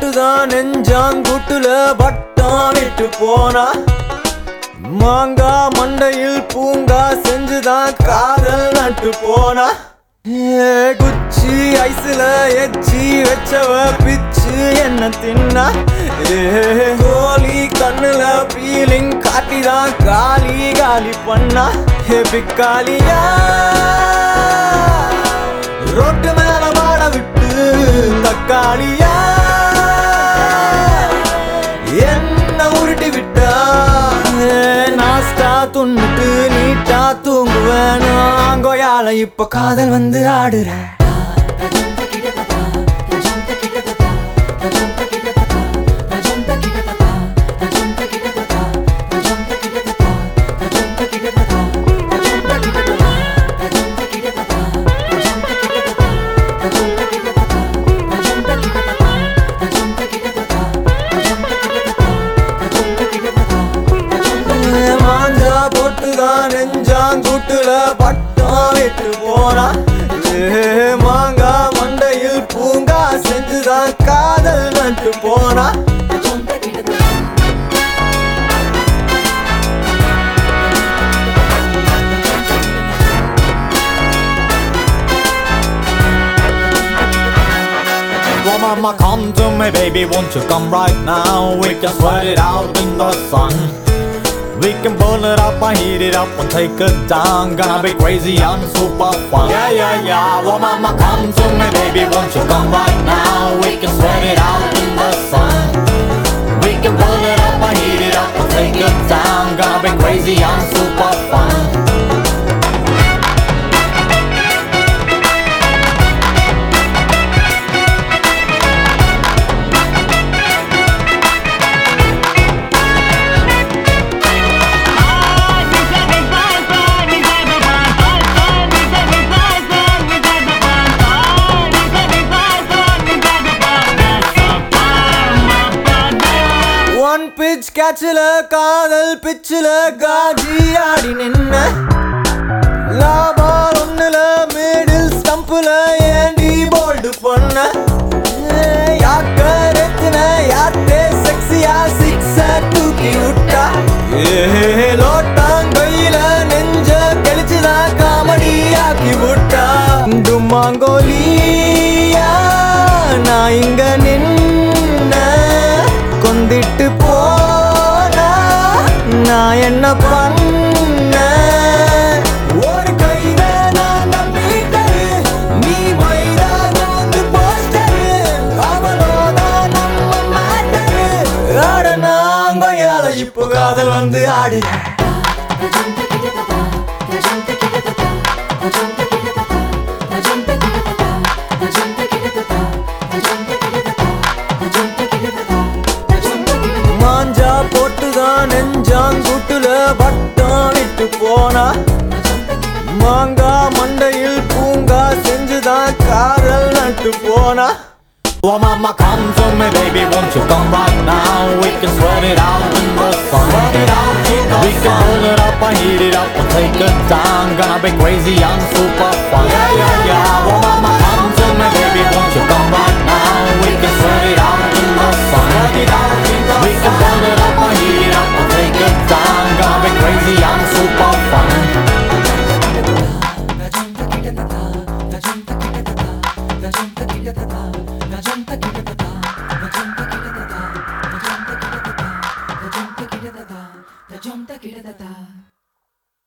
போட்டுதான் நெஞ்சாங்குட்டுல பட்டம் விட்டு போனா மாங்கா மண்டையில் பூங்கா செஞ்சுதான் காதல் நட்டு போனா ஏ, குச்சி ஐஸ்ல எச்சி வச்சவ பிச்சு என்ன தின்னா ஏ, கோலி கண்ணுல பீலிங் காட்டிதான் காலி காலி பண்ணா ஏ பிக்காலியா ரோட்டு மேல மாட விட்டு தக்காளியா என்ன உருட்டி விட்டா நாஸ்டா துண்ணுட்டு நீட்டா தூங்குவேன் நாங்கோயால இப்ப காதல் வந்து ஆடுறேன் மாஞ்சா போட்டுதான் நெஞ்சாங்குட்டுல பட்டம் விட்டு போனா ஏ, மாங்கா மண்டையில் பூங்கா செஞ்சுதான் காதல் நட்டு போனா Well, mama, come to me, baby, won't you come right now? We can sweat it out in the sun. We can burn it up and heat it up and take it down. Gonna be crazy and super fun. Yeah, yeah, yeah. Well, mama, come to me, baby, won't you come right now? We can sweat it out in the sun. We can burn it up and heat it up and take it down. Gonna be crazy and super fun. ஒன் பிச் கேட்சில் காதல் பிச்சில் காஜி ஆடி நின்ன லாபால் ஒண்ணுல middle ஸ்டம்புல ஏண்டி bolt பண்ண யாக்க ரெத்தின யாத்தே செக்ஸியா சிக்ஸ தூக்கி விட்டா ஏ லோட்டாங்கையில நெஞ்ச கழிச்சுதான் காமெடி ஆக்கி விட்டா டுமாங்கோலியா நான் இங்க நின்ன கொந்திட்டு போனா நான் என்ன பண்ண ஒரு கையில நான் நம்பிட்டது நீ மயிலாக வந்து போஸ்டரு அவளோதான் நம்ம மாட்டரு ஆட நாங்கயால இப்போ காதல் வந்து ஆடு மாஞ்சா போட்டுதான் நெஞ்சாங்குட்டுல பட்டம் விட்டு போனா மாங்கா மண்டையில் பூங்கா செஞ்சுதான் காதல் நட்டு போனா Well, mama, come to me, baby, won't you come right now? We can sweat it out in the sun. Sweat it out in the we can pull it up and heat it up and take it down. Gonna be crazy and super fun. Yeah, yeah, yeah. Well, mama, come to me, baby, won't you come right now? We can sweat it out in the sun. Sweat it out in the we can pull it up and heat it up and take it down. Gonna be crazy and super fun. Junta